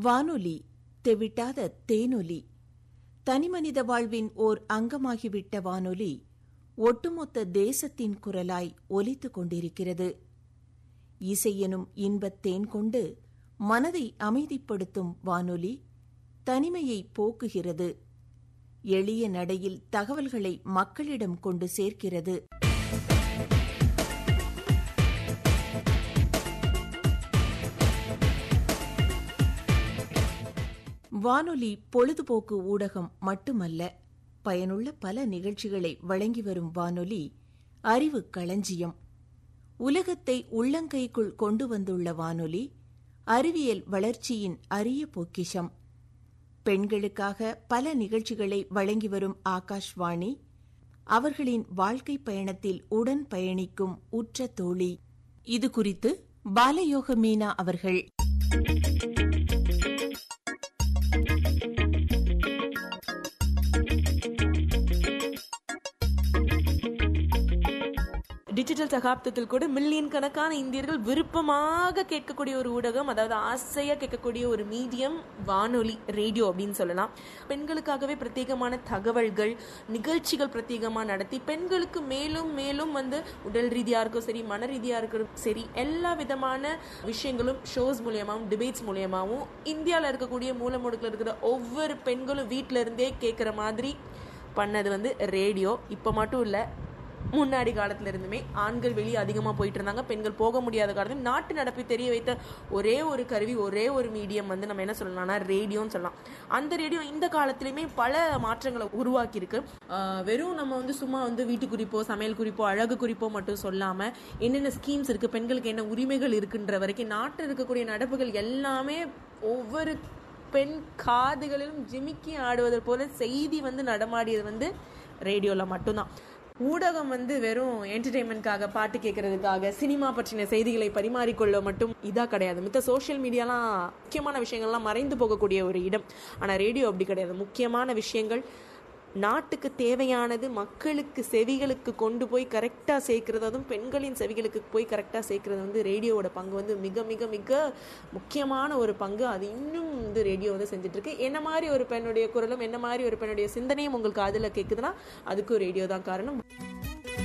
வானொலி தெவிட்டாத தேனொலி தனிமனித வாழ்வின் ஓர் அங்கமாகிவிட்ட வானொலி ஒட்டுமொத்த தேசத்தின் குரலாய் ஒலித்துக் கொண்டிருக்கிறது இசையெனும் இன்பத் தேன் கொண்டு மனதை அமைதிப்படுத்தும் வானொலி தனிமையை போக்குகிறது எளிய நடையில் தகவல்களை மக்களிடம் கொண்டு சேர்க்கிறது வானொலி பொழுதுபோக்கு ஊடகம் மட்டுமல்ல பயனுள்ள பல நிகழ்ச்சிகளை வழங்கி வரும் வானொலி அறிவு களஞ்சியம் உலகத்தை உள்ளங்கைக்குள் கொண்டு வந்துள்ள வானொலி அறிவியல் வளர்ச்சியின் அரிய பொக்கிஷம் பெண்களுக்காக பல நிகழ்ச்சிகளை வழங்கி வரும் ஆகாஷ்வாணி அவர்களின் வாழ்க்கை பயணத்தில் உடன் பயணிக்கும் உற்ற தோழி இது குறித்து பாலயோக மீனா அவர்கள் டிஜிட்டல் சகாப்தத்தில் கூட மில்லியன் கணக்கான இந்தியர்கள் விருப்பமாக கேட்கக்கூடிய ஒரு ஊடகம் அதாவது ஆசையா கேட்கக்கூடிய ஒரு மீடியம் வானொலி ரேடியோ அப்படின்னு சொல்லலாம் பெண்களுக்காகவே பிரத்யேகமான தகவல்கள் நிகழ்ச்சிகள் பிரத்யேகமா நடத்தி பெண்களுக்கு மேலும் மேலும் வந்து உடல் ரீதியா இருக்கும் சரி மன ரீதியா இருக்கட்டும் சரி எல்லா விதமான விஷயங்களும் ஷோஸ் மூலியமாவும் டிபேட்ஸ் மூலியமாவும் இந்தியாவில் இருக்கக்கூடிய மூலமுடுக்கில் இருக்கிற ஒவ்வொரு பெண்களும் வீட்டில இருந்தே கேட்குற மாதிரி பண்ணது வந்து ரேடியோ இப்போ மட்டும் இல்லை முன்னாடி காலத்துல இருந்துமே ஆண்கள் வெளியே அதிகமாக போயிட்டு இருந்தாங்க பெண்கள் போக முடியாத காலத்தில் நாட்டு நடப்பை தெரிய வைத்த ஒரே ஒரு கருவி ஒரே ஒரு மீடியம் வந்து நம்ம என்ன சொல்லலாம்னா ரேடியோன்னு சொல்லலாம் அந்த ரேடியோ இந்த காலத்திலுமே பல மாற்றங்களை உருவாக்கி இருக்கு வெறும் நம்ம வந்து சும்மா வந்து வீட்டு குறிப்போ சமையல் குறிப்போ அழகு குறிப்போ மட்டும் சொல்லாம என்னென்ன ஸ்கீம்ஸ் இருக்கு பெண்களுக்கு என்ன உரிமைகள் இருக்குன்ற வரைக்கும் நாட்டில் இருக்கக்கூடிய நடப்புகள் எல்லாமே ஒவ்வொரு பெண் காதுகளிலும் ஜிமிக்கி ஆடுவது போல செய்தி வந்து நடமாடியது வந்து ரேடியோவில் மட்டும்தான் ஊடகம் வந்து வெறும் என்டர்டெயின்மெண்ட்காக பாட்டு கேட்கறதுக்காக சினிமா பற்றின செய்திகளை பரிமாறிக்கொள்ள மட்டும் இதா கிடையாது மித்த சோஷியல் மீடியாலாம் முக்கியமான விஷயங்கள்லாம் மறைந்து போகக்கூடிய ஒரு இடம் ஆனால் ரேடியோ அப்படி கிடையாது முக்கியமான விஷயங்கள் நாட்டுக்கு தேவையானது மக்களுக்கு செவிகளுக்கு கொண்டு போய் கரெக்டாக சேர்க்கறது அதுவும் பெண்களின் செவிகளுக்கு போய் கரெக்டாக சேர்க்கறது வந்து ரேடியோவோட பங்கு வந்து மிக மிக மிக முக்கியமான ஒரு பங்கு அது இன்னும் வந்து ரேடியோ வந்து செஞ்சுட்டு இருக்கு என்ன மாதிரி ஒரு பெண்ணுடைய குரலும் என்ன மாதிரி ஒரு பெண்ணுடைய சிந்தனையும் உங்களுக்கு அதில் கேட்குதுன்னா அதுக்கும் ரேடியோ தான் காரணம்